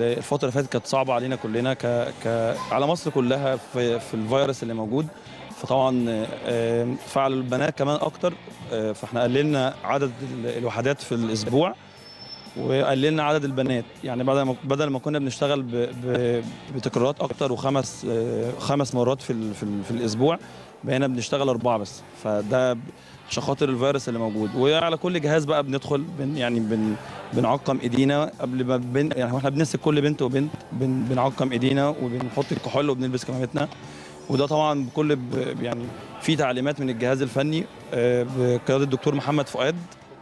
الفتره اللي فاتت كانت صعبه علينا كلنا ك... ك... على مصر كلها في, في الفيروس اللي موجود فطبعا آه، فعل البنات كمان اكتر آه، فاحنا قللنا عدد ال- الوحدات في الاسبوع وقللنا عدد البنات يعني بدل ما بدل ما كنا بنشتغل ب... ب... بتكرارات اكتر وخمس آه، خمس مرات في ال... في, ال... في الاسبوع بقينا بنشتغل اربعه بس فده ب- عشان خاطر الفيروس اللي موجود وعلى كل جهاز بقى بندخل بن يعني بن بنعقم ايدينا قبل ما بن يعني احنا بنمسك كل بنت وبنت بن بنعقم ايدينا وبنحط الكحول وبنلبس كمامتنا وده طبعا بكل ب- يعني في تعليمات من الجهاز الفني آه، بقياده الدكتور محمد فؤاد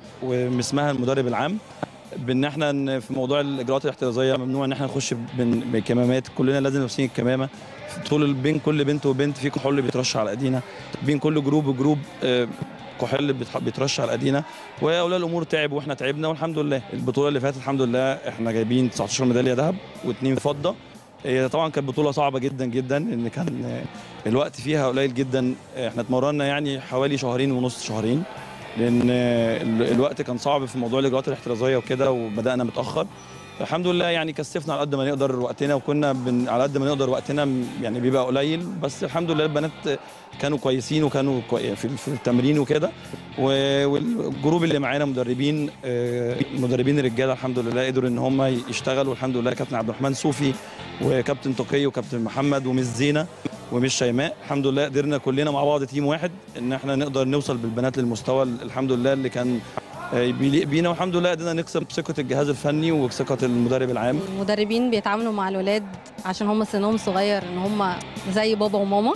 ومسمها المدرب العام بان احنا ن- في موضوع الاجراءات الاحترازيه ممنوع ان احنا نخش بن- بكمامات كلنا لازم لابسين الكمامه طول ال- بين كل بنت وبنت في كحول بيترش على ايدينا بين كل جروب وجروب آه، كحول بيتح- بيترش على ايدينا واولياء الامور تعبوا واحنا تعبنا والحمد لله البطوله اللي فاتت الحمد لله احنا جايبين 19 ميداليه ذهب واثنين فضه هي طبعا كانت بطوله صعبه جدا جدا ان كان آه، الوقت فيها قليل جدا آه، احنا اتمرنا يعني حوالي شهرين ونص شهرين لان آه، ال- الوقت كان صعب في موضوع الاجراءات الاحترازيه وكده وبدانا متاخر الحمد لله يعني كثفنا على قد ما نقدر وقتنا وكنا بن على قد ما نقدر وقتنا م- يعني بيبقى قليل بس الحمد لله البنات كانوا كويسين وكانوا كوي في في التمرين وكده و- والجروب اللي معانا مدربين آه، مدربين رجاله الحمد لله قدروا ان هم يشتغلوا الحمد لله كابتن عبد الرحمن صوفي وكابتن تقي وكابتن محمد ومس زينه ومش شيماء الحمد لله قدرنا كلنا مع بعض تيم واحد ان احنا نقدر نوصل بالبنات للمستوى الحمد لله اللي كان آه، بيليق بينا والحمد لله قدرنا نكسب ثقه الجهاز الفني وثقه المدرب العام المدربين بيتعاملوا مع الولاد عشان هم سنهم صغير ان هم زي بابا وماما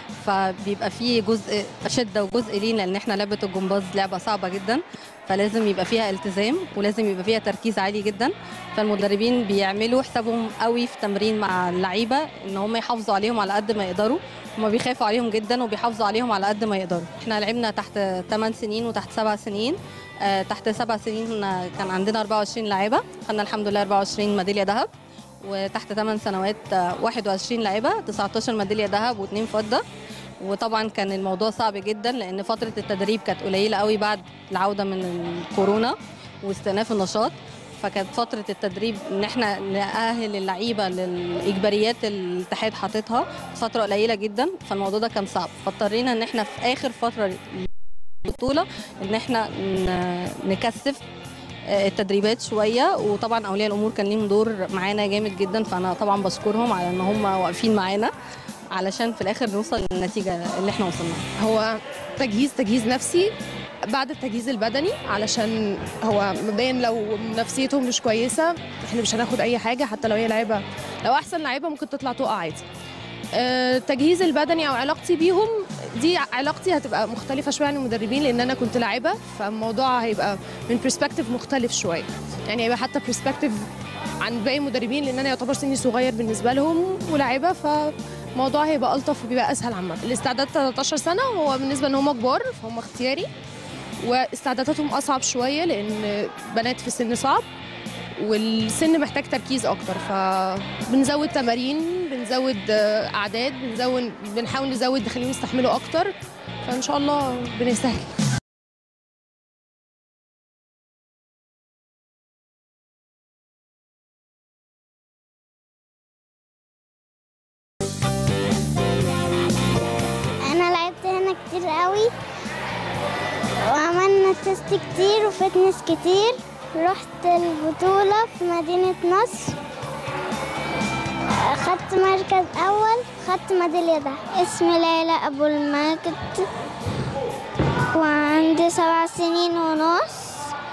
فبيبقى فيه جزء شده وجزء لين لان احنا لعبه الجمباز لعبه صعبه جدا فلازم يبقى فيها التزام ولازم يبقى فيها تركيز عالي جدا فالمدربين بيعملوا حسابهم قوي في تمرين مع اللعيبه ان هم يحافظوا عليهم على قد ما يقدروا هم بيخافوا عليهم جدا وبيحافظوا عليهم على قد ما يقدروا احنا لعبنا تحت 8 سنين وتحت 7 سنين آه، تحت 7 سنين آه، كان عندنا 24 لاعبه خدنا الحمد لله 24 ميداليه ذهب وتحت 8 سنوات آه، 21 لاعبه 19 ميداليه ذهب واثنين فضه وطبعا كان الموضوع صعب جدا لان فتره التدريب كانت قليله قوي بعد العوده من الكورونا واستئناف النشاط فكانت فتره التدريب ان احنا نأهل اللعيبه للاجباريات اللي الاتحاد حاططها فتره قليله جدا فالموضوع ده كان صعب فاضطرينا ان احنا في اخر فتره البطوله ان احنا ن- نكثف آه، التدريبات شويه وطبعا اولياء الامور كان ليهم دور معانا جامد جدا فانا طبعا بشكرهم على ان هم واقفين معانا علشان في الاخر نوصل للنتيجه اللي احنا وصلنا لها. هو تجهيز تجهيز نفسي بعد التجهيز البدني علشان هو مبدئيا لو نفسيتهم مش كويسه احنا مش هناخد اي حاجه حتى لو هي لعيبه لو احسن لعيبه ممكن تطلع تقع عادي آه، التجهيز البدني او علاقتي بيهم دي علاقتي هتبقى مختلفه شويه عن المدربين لان انا كنت لاعبه فالموضوع هيبقى من برسبكتيف مختلف شويه يعني هيبقى حتى برسبكتيف عن باقي المدربين لان انا يعتبر سني صغير بالنسبه لهم ولاعبه فالموضوع هيبقى الطف وبيبقى اسهل عامه الاستعداد 13 سنه هو بالنسبه ان هم كبار فهم اختياري واستعداداتهم اصعب شويه لان بنات في السن صعب والسن محتاج تركيز اكتر فبنزود تمارين بنزود آه، اعداد بنزود بنحاول نزود نخليهم يستحملوا اكتر فان شاء الله بنسهل انا لعبت هنا كتير قوي وعملنا تيست كتير وفتنس كتير رحت البطولة في مدينة نصر خدت مركز أول خدت ميدالية ده اسمي ليلى أبو الماجد وعندي سبع سنين ونص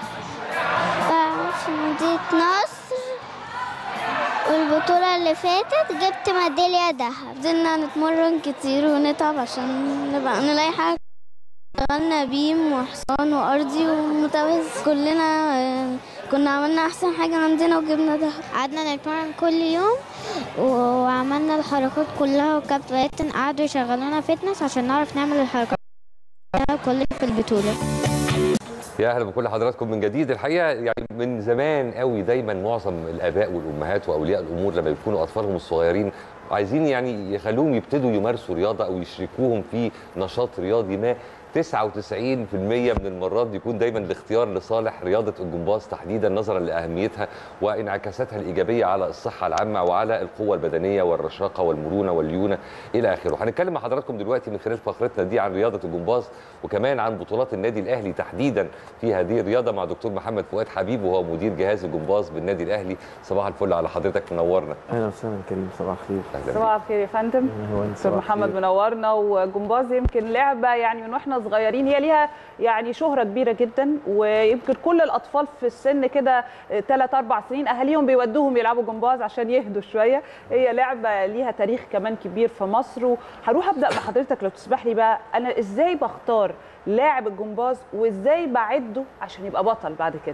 في مدينة نصر والبطولة اللي فاتت جبت ميدالية دهب فضلنا نتمرن كتير ونتعب عشان نبقى نلاقي حاجة اشتغلنا بيم وحصان وأرضي ومتوز كلنا آه، كنا عملنا أحسن حاجة عندنا وجبنا دهب قعدنا نتمرن كل يوم وعملنا الحركات كلها وكابتن قعدوا يشغلونا فتنس عشان نعرف نعمل الحركات كلها في البطولة يا اهلا بكل حضراتكم من جديد الحقيقه يعني من زمان قوي دايما معظم الاباء والامهات واولياء الامور لما يكونوا اطفالهم الصغيرين عايزين يعني يخلوهم يبتدوا يمارسوا رياضه او يشركوهم في نشاط رياضي ما 99% من المرات بيكون دايما الاختيار لصالح رياضه الجمباز تحديدا نظرا لاهميتها وانعكاساتها الايجابيه على الصحه العامه وعلى القوه البدنيه والرشاقه والمرونه والليونه الى اخره. هنتكلم مع حضراتكم دلوقتي من خلال فقرتنا دي عن رياضه الجمباز وكمان عن بطولات النادي الاهلي تحديدا في هذه الرياضه مع دكتور محمد فؤاد حبيب وهو مدير جهاز الجمباز بالنادي الاهلي. صباح الفل على حضرتك منورنا. اهلا وسهلا كريم صباح الخير اهلا صباح الخير يا فندم هو انت دكتور صباح محمد الخير. منورنا وجمباز يمكن لعبه يعني من واحنا صغيرين هي ليها يعني شهره كبيره جدا ويمكن كل الاطفال في السن كده 3 4 سنين اهاليهم بيودوهم يلعبوا جمباز عشان يهدوا شويه هي لعبه ليها تاريخ كمان كبير في مصر وهروح ابدا بحضرتك لو تسمح لي بقى انا ازاي بختار لاعب الجمباز وازاي بعده عشان يبقى بطل بعد كده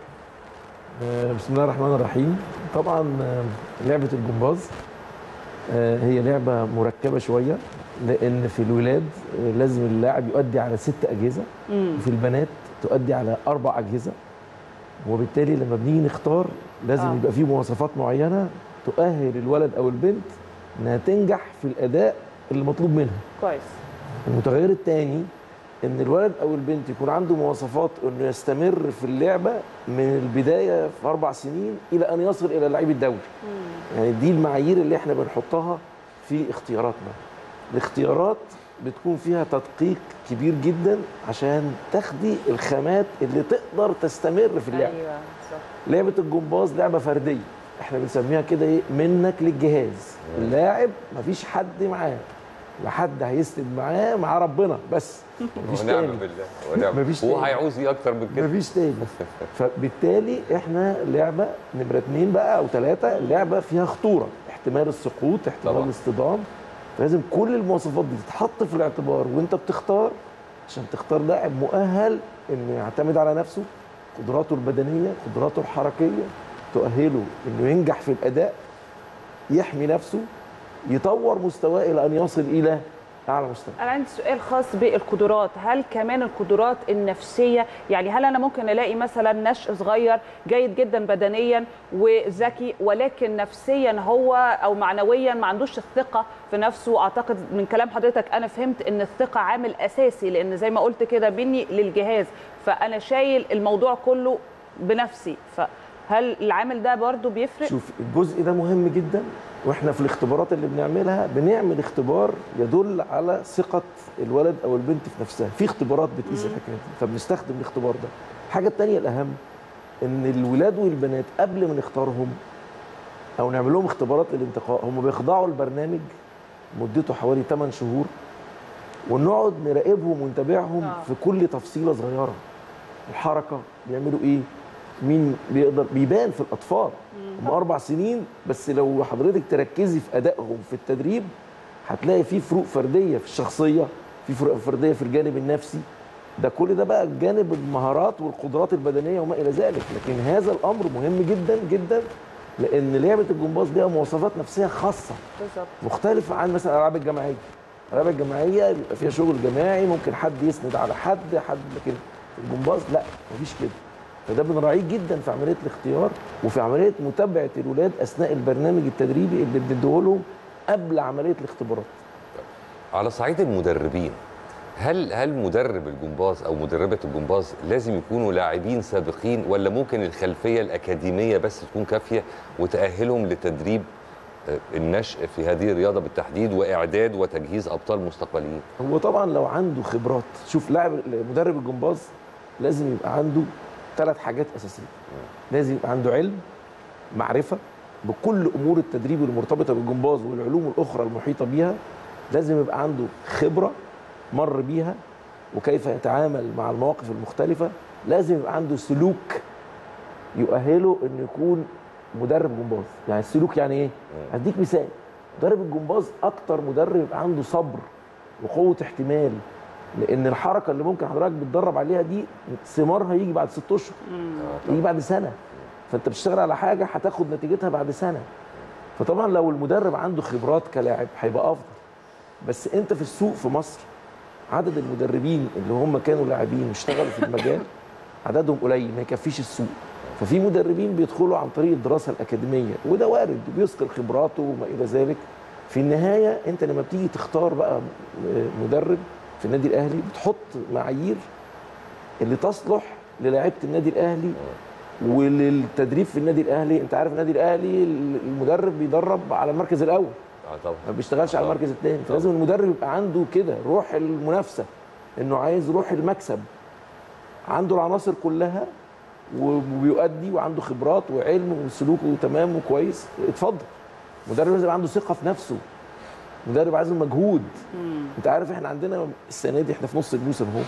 آه، بسم الله الرحمن الرحيم طبعا آه، لعبه الجمباز آه، هي لعبه مركبه شويه لان في الولاد آه، لازم اللاعب يؤدي على ست اجهزه وفي البنات تؤدي على اربع اجهزه وبالتالي لما بنيجي نختار لازم آه. يبقى في مواصفات معينه تؤهل الولد او البنت انها تنجح في الاداء اللي مطلوب منها كويس المتغير الثاني ان الولد او البنت يكون عنده مواصفات انه يستمر في اللعبه من البدايه في اربع سنين الى ان يصل الى لعيب الدوري يعني دي المعايير اللي احنا بنحطها في اختياراتنا الاختيارات بتكون فيها تدقيق كبير جدا عشان تاخدي الخامات اللي تقدر تستمر في اللعبه ايوه صح لعبه الجمباز لعبه فرديه احنا بنسميها كده ايه منك للجهاز اللاعب مفيش حد معاه لا حد هيسند معاه مع ربنا بس مفيش ونعم تاني بالله ونعم مفيش هو تاني. هيعوز ايه اكتر من كده مفيش تاني فبالتالي احنا لعبه نمره اتنين بقى او ثلاثه لعبه فيها خطوره احتمال السقوط احتمال طبعا. الاصطدام فلازم كل المواصفات دي تتحط في الاعتبار وانت بتختار عشان تختار لاعب مؤهل انه يعتمد على نفسه قدراته البدنيه قدراته الحركيه تؤهله انه ينجح في الاداء يحمي نفسه يطور مستواه الى ان يصل الى اعلى مستوى انا عندي سؤال خاص بالقدرات هل كمان القدرات النفسيه يعني هل انا ممكن الاقي مثلا نشء صغير جيد جدا بدنيا وذكي ولكن نفسيا هو او معنويا ما عندوش الثقه في نفسه اعتقد من كلام حضرتك انا فهمت ان الثقه عامل اساسي لان زي ما قلت كده بيني للجهاز فانا شايل الموضوع كله بنفسي فهل العامل ده برضو بيفرق شوف الجزء ده مهم جدا واحنا في الاختبارات اللي بنعملها بنعمل اختبار يدل على ثقه الولد او البنت في نفسها في اختبارات بتقيس الحكايه دي فبنستخدم الاختبار ده الحاجه الثانيه الاهم ان الولاد والبنات قبل ما نختارهم او نعمل لهم اختبارات للانتقاء هم بيخضعوا البرنامج مدته حوالي 8 شهور ونقعد نراقبهم ونتابعهم آه. في كل تفصيله صغيره الحركه بيعملوا ايه مين بيقدر بيبان في الاطفال هم اربع سنين بس لو حضرتك تركزي في ادائهم في التدريب هتلاقي في فروق فرديه في الشخصيه في فروق فرديه في الجانب النفسي ده كل ده بقى جانب المهارات والقدرات البدنيه وما الى ذلك لكن هذا الامر مهم جدا جدا لان لعبه الجمباز ليها مواصفات نفسيه خاصه بالظبط مختلفة عن مثلا الألعاب الجماعية الألعاب الجماعية بيبقى فيها شغل جماعي ممكن حد يسند على حد حد لكن الجمباز لا مفيش كده فده بنراعيه جدا في عملية الاختيار وفي عملية متابعة الولاد أثناء البرنامج التدريبي اللي بنديه لهم قبل عملية الاختبارات على صعيد المدربين هل هل مدرب الجمباز او مدربه الجمباز لازم يكونوا لاعبين سابقين ولا ممكن الخلفيه الاكاديميه بس تكون كافيه وتاهلهم لتدريب آه، النشء في هذه الرياضه بالتحديد واعداد وتجهيز ابطال مستقبليين هو طبعا لو عنده خبرات شوف لاعب مدرب الجمباز لازم يبقى عنده ثلاث حاجات اساسيه لازم يبقى عنده علم معرفه بكل امور التدريب المرتبطه بالجمباز والعلوم الاخرى المحيطه بيها لازم يبقى عنده خبره مر بيها وكيف يتعامل مع المواقف المختلفه لازم يبقى عنده سلوك يؤهله انه يكون مدرب جمباز يعني السلوك يعني ايه هديك مثال مدرب الجمباز اكتر مدرب يبقى عنده صبر وقوه احتمال لان الحركه اللي ممكن حضرتك بتدرب عليها دي ثمارها يجي بعد ست اشهر يجي بعد سنه فانت بتشتغل على حاجه هتاخد نتيجتها بعد سنه فطبعا لو المدرب عنده خبرات كلاعب هيبقى افضل بس انت في السوق في مصر عدد المدربين اللي هم كانوا لاعبين واشتغلوا في المجال عددهم قليل ما يكفيش السوق ففي مدربين بيدخلوا عن طريق الدراسه الاكاديميه وده وارد وبيثقل خبراته وما الى ذلك في النهايه انت لما بتيجي تختار بقى مدرب في النادي الاهلي بتحط معايير اللي تصلح للاعيبه النادي الاهلي وللتدريب في النادي الاهلي انت عارف النادي الاهلي المدرب بيدرب على المركز الاول اه طبعا ما بيشتغلش على طبعا. المركز الثاني طبعا. فلازم المدرب يبقى عنده كده روح المنافسه انه عايز روح المكسب عنده العناصر كلها وبيؤدي وعنده خبرات وعلم وسلوكه تمام وكويس اتفضل مدرب لازم يبقى عنده ثقه في نفسه مدرب عايز مجهود انت عارف احنا عندنا السنه دي احنا في نص الموسم اهو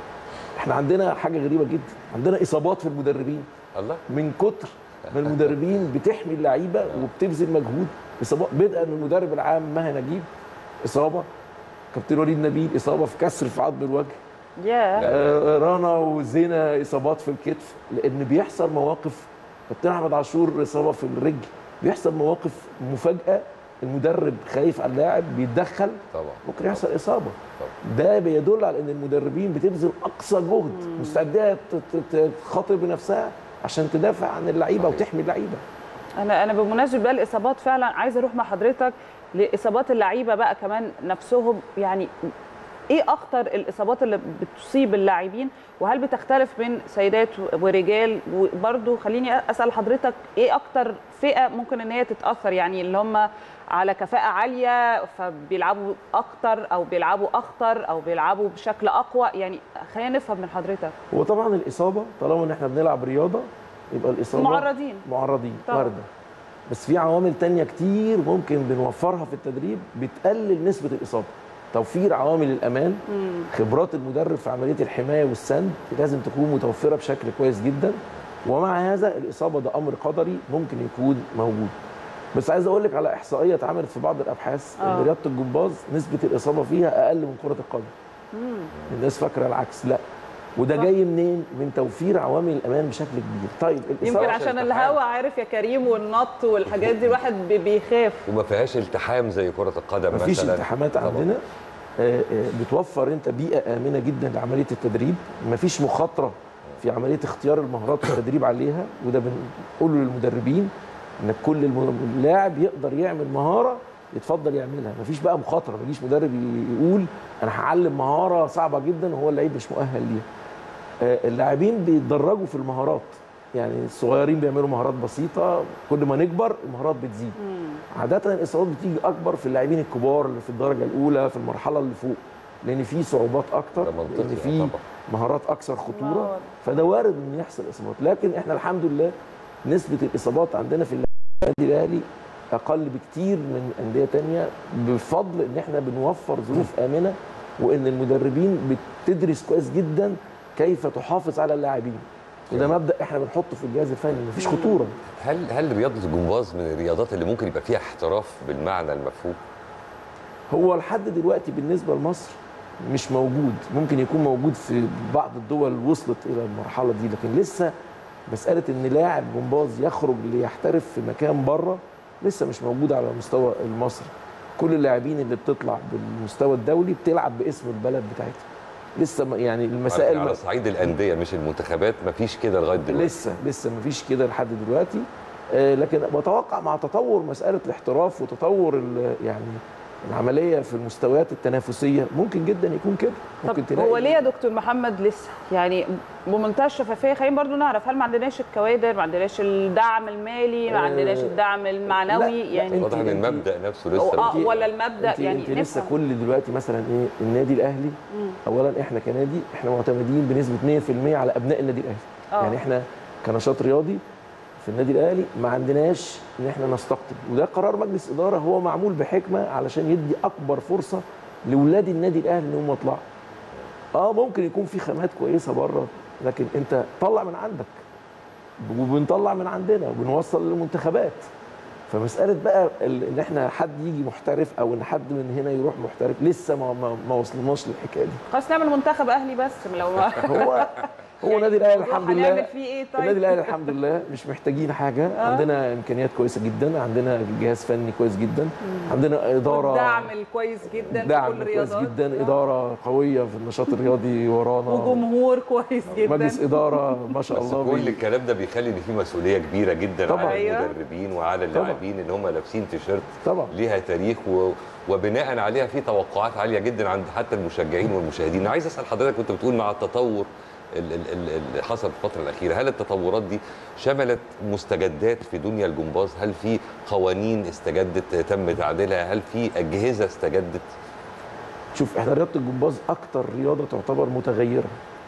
احنا عندنا حاجه غريبه جدا عندنا اصابات في المدربين الله من كتر ما المدربين بتحمي اللعيبه وبتبذل مجهود اصابات بدءا من المدرب العام مها نجيب اصابه كابتن وليد نبيل اصابه في كسر في عظم الوجه ياه آه، رنا وزينه اصابات في الكتف لان بيحصل مواقف كابتن احمد عاشور اصابه في الرجل بيحصل مواقف مفاجاه المدرب خايف على اللاعب بيتدخل طبعا ممكن يحصل اصابه طبعا. ده بيدل على ان المدربين بتبذل اقصى جهد مستعده ت- ت- تخاطر بنفسها عشان تدافع عن اللعيبه صحيح. وتحمي اللعيبه انا انا بمناسبه بقى الاصابات فعلا عايزه اروح مع حضرتك لاصابات اللعيبه بقى كمان نفسهم يعني ايه اخطر الاصابات اللي بتصيب اللاعبين وهل بتختلف بين سيدات ورجال وبرضه خليني اسال حضرتك ايه اكتر فئه ممكن ان هي تتاثر يعني اللي هم على كفاءه عاليه فبيلعبوا اكتر او بيلعبوا اخطر او بيلعبوا بشكل اقوى يعني خلينا نفهم من حضرتك هو طبعا الاصابه طالما ان احنا بنلعب رياضه يبقى الاصابه معرضين معرضين طبعاً. وارده بس في عوامل تانية كتير ممكن بنوفرها في التدريب بتقلل نسبة الإصابة توفير عوامل الأمان خبرات المدرب في عملية الحماية والسند لازم تكون متوفرة بشكل كويس جدا ومع هذا الإصابة ده أمر قدري ممكن يكون موجود بس عايز أقول لك على إحصائية اتعملت في بعض الأبحاث آه. إن رياضة الجمباز نسبة الإصابة فيها أقل من كرة القدم الناس فاكرة العكس لا وده صح. جاي منين؟ من توفير عوامل الأمان بشكل كبير طيب يمكن الإصابة عشان التحام. الهوا عارف يا كريم والنط والحاجات دي الواحد بي- بيخاف وما فيهاش التحام زي كره القدم مفيش مثلا التحامات طبعاً. عندنا آه، آه، بتوفر انت بيئه امنه جدا لعمليه التدريب مفيش مخاطره في عمليه اختيار المهارات والتدريب عليها وده بنقوله للمدربين ان كل الم- اللاعب يقدر يعمل مهاره يتفضل يعملها مفيش بقى مخاطره ما يجيش مدرب ي- يقول انا هعلم مهاره صعبه جدا وهو اللعيب مش مؤهل ليها آه، اللاعبين بيتدرجوا في المهارات يعني الصغيرين بيعملوا مهارات بسيطه كل ما نكبر المهارات بتزيد عاده الاصابات بتيجي اكبر في اللاعبين الكبار اللي في الدرجه الاولى في المرحله اللي فوق لان في صعوبات اكتر ده منطقي، لان آه في طبعاً. مهارات اكثر خطوره الله. فده وارد ان يحصل اصابات لكن احنا الحمد لله نسبه الاصابات عندنا في النادي الاهلي اقل بكتير من انديه تانية بفضل ان احنا بنوفر ظروف امنه وان المدربين بتدرس كويس جدا كيف تحافظ على اللاعبين وده مبدا احنا بنحطه في الجهاز الفني مفيش خطوره هل هل رياضه الجمباز من الرياضات اللي ممكن يبقى فيها احتراف بالمعنى المفهوم؟ هو لحد دلوقتي بالنسبه لمصر مش موجود ممكن يكون موجود في بعض الدول وصلت الى المرحله دي لكن لسه مساله ان لاعب جمباز يخرج ليحترف في مكان بره لسه مش موجوده على المستوى المصري كل اللاعبين اللي بتطلع بالمستوى الدولي بتلعب باسم البلد بتاعتها لسه ما- يعني المسائل على ما- صعيد الانديه مش المنتخبات مفيش كده لغايه دلوقتي لسه لسه ما فيش كده لحد دلوقتي آه، لكن بتوقع مع تطور مساله الاحتراف وتطور ال- يعني العمليه في المستويات التنافسيه ممكن جدا يكون كده ممكن طب هو ليه يا دكتور محمد لسه يعني بمنتهى الشفافيه خلينا برضو نعرف هل ما عندناش الكوادر ما عندناش الدعم المالي ما آه، عندناش الدعم المعنوي لا، لا، يعني أنت- واضح ان أنت- المبدا نفسه أو لسه آه، ولا المبدا انت يعني انت لسه نفهم. كل دلوقتي مثلا ايه النادي الاهلي اولا احنا كنادي احنا معتمدين بنسبه 100% على ابناء النادي الاهلي آه. يعني احنا كنشاط رياضي في النادي الاهلي ما عندناش ان احنا نستقطب وده قرار مجلس اداره هو معمول بحكمه علشان يدي اكبر فرصه لاولاد النادي الاهلي ان هم يطلعوا اه ممكن يكون في خامات كويسه بره لكن انت طلع من عندك وبنطلع من عندنا وبنوصل للمنتخبات فمساله بقى ال- ان احنا حد يجي محترف او ان حد من هنا يروح محترف لسه ما ما, ما وصلناش للحكايه دي خلاص نعمل منتخب اهلي بس لو ما هو هو النادي الاهلي الموضوع الحمد لله هنعمل فيه ايه طيب النادي الاهلي الحمد لله مش محتاجين حاجه عندنا امكانيات كويسه جدا عندنا جهاز فني كويس جدا عندنا اداره دعم كويس جدا في دعم كل كويس الرياضات جدا اداره قويه في النشاط الرياضي ورانا وجمهور كويس جدا مجلس اداره ما شاء بس الله كل بي- الكلام ده بيخلي ان في مسؤوليه كبيره جدا طبعاً. على أيوة. المدربين وعلى طبعاً. اللاعبين ان هم لابسين تيشيرت طبعا ليها تاريخ و... وبناء عليها في توقعات عاليه جدا عند حتى المشجعين والمشاهدين أنا عايز اسال حضرتك كنت بتقول مع التطور ال- ال- ال- اللي حصل في الفتره الاخيره هل التطورات دي شملت مستجدات في دنيا الجمباز هل في قوانين استجدت تم تعديلها هل في اجهزه استجدت شوف احنا رياضه الجمباز اكتر رياضه تعتبر متغيره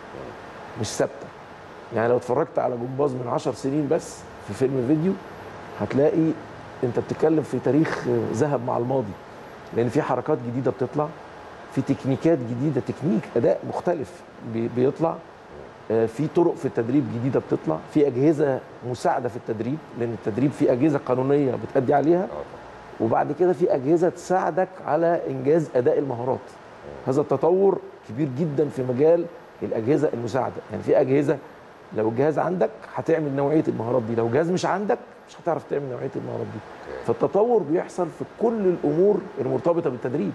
مش ثابته يعني لو اتفرجت على جمباز من 10 سنين بس في فيلم فيديو هتلاقي انت بتتكلم في تاريخ ذهب مع الماضي لان في حركات جديده بتطلع في تكنيكات جديده تكنيك اداء مختلف بي- بيطلع آه، في طرق في التدريب جديده بتطلع في اجهزه مساعده في التدريب لان التدريب في اجهزه قانونيه بتأدي عليها وبعد كده في اجهزه تساعدك على انجاز اداء المهارات هذا التطور كبير جدا في مجال الاجهزه المساعده يعني في اجهزه لو الجهاز عندك هتعمل نوعيه المهارات دي لو الجهاز مش عندك مش هتعرف تعمل نوعيه المهارات دي فالتطور بيحصل في كل الامور المرتبطه بالتدريب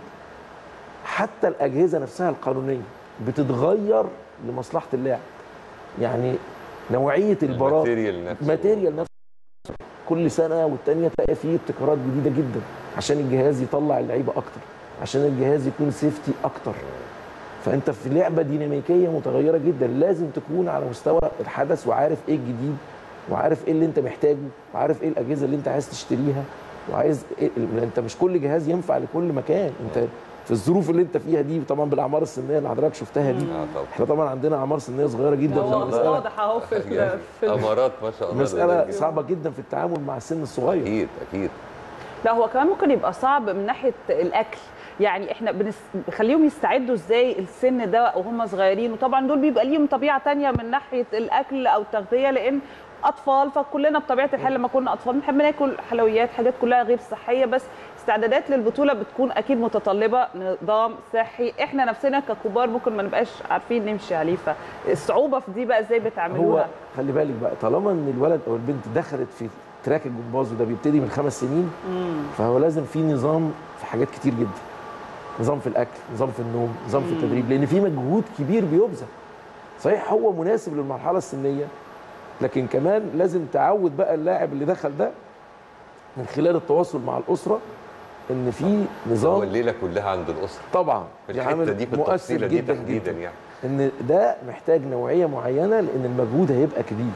حتى الاجهزه نفسها القانونيه بتتغير لمصلحه اللاعب يعني نوعيه البرامج الماتيريال نفسه ماتيريال نفسه كل سنه والتانيه تلاقي فيه ابتكارات جديده جدا عشان الجهاز يطلع اللعيبه اكتر عشان الجهاز يكون سيفتي اكتر فانت في لعبه ديناميكيه متغيره جدا لازم تكون على مستوى الحدث وعارف ايه الجديد وعارف ايه اللي انت محتاجه وعارف ايه الاجهزه اللي انت عايز تشتريها وعايز إيه انت مش كل جهاز ينفع لكل مكان انت في الظروف اللي انت فيها دي طبعا بالاعمار السنيه اللي حضرتك شفتها دي اه طبعا احنا طبعا عندنا اعمار سنيه صغيره جدا هو فالمسألة- واضح اهو في ال- في ال- امارات ما شاء الله مسألة صعبة جدا في التعامل مع السن الصغير اكيد اكيد لا هو كمان ممكن يبقى صعب من ناحيه الاكل يعني احنا بنس... بنخليهم يستعدوا ازاي السن ده وهم صغيرين وطبعا دول بيبقى ليهم طبيعه تانية من ناحيه الاكل او التغذيه لان اطفال فكلنا بطبيعه الحال لما كنا اطفال بنحب ناكل حلويات حاجات كلها غير صحيه بس استعدادات للبطوله بتكون اكيد متطلبه نظام صحي احنا نفسنا ككبار ممكن ما نبقاش عارفين نمشي عليه فالصعوبه في دي بقى ازاي هو بتعملوها خلي بالك بقى طالما ان الولد او البنت دخلت في تراك الجمباز وده بيبتدي من خمس سنين فهو لازم في نظام في حاجات كتير جدا نظام في الاكل نظام في النوم نظام في التدريب لان في مجهود كبير بيبذل صحيح هو مناسب للمرحله السنيه لكن كمان لازم تعود بقى اللاعب اللي دخل ده من خلال التواصل مع الاسره ان في هو نظام الليله كلها عند الاسره طبعا في دي الحته عامل دي في مؤثر التفصيله دي جدا تحديدا جدا يعني ان ده محتاج نوعيه معينه لان المجهود هيبقى كبير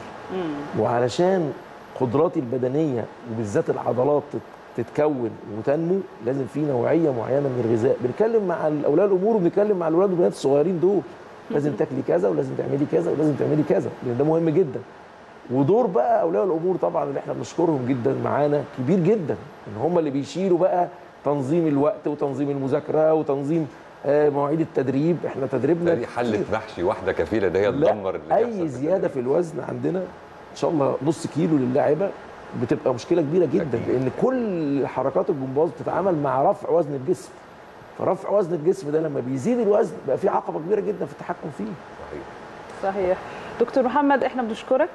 وعلشان قدراتي البدنيه وبالذات العضلات تت- تتكون وتنمو لازم في نوعيه معينه من الغذاء بنتكلم مع اولياء الامور وبنتكلم مع الاولاد والبنات الصغيرين دول لازم تاكلي كذا ولازم تعملي كذا ولازم تعملي كذا لان ده مهم جدا ودور بقى اولياء الامور طبعا اللي احنا بنشكرهم جدا معانا كبير جدا ان هم اللي بيشيلوا بقى تنظيم الوقت وتنظيم المذاكره وتنظيم آه، مواعيد التدريب احنا تدريبنا دي حله كتير. محشي واحده كفيله ان هي لا تدمر اللي بيحصل اي في زياده في الوزن عندنا ان شاء الله نص كيلو للاعيبه بتبقى مشكله كبيره جدا أكيد. لان كل حركات الجمباز بتتعامل مع رفع وزن الجسم فرفع وزن الجسم ده لما بيزيد الوزن بقى في عقبه كبيره جدا في التحكم فيه صحيح. صحيح دكتور محمد احنا بنشكرك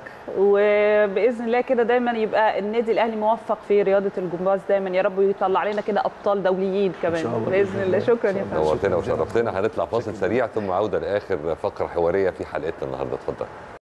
وباذن الله كده دايما يبقى النادي الاهلي موفق في رياضه الجمباز دايما يا رب ويطلع لنا كده ابطال دوليين كمان شاء الله باذن الله شكرا يا فندم نورتنا وشرفتنا هنطلع فاصل سريع ثم عوده لاخر فقره حواريه في حلقتنا النهارده اتفضل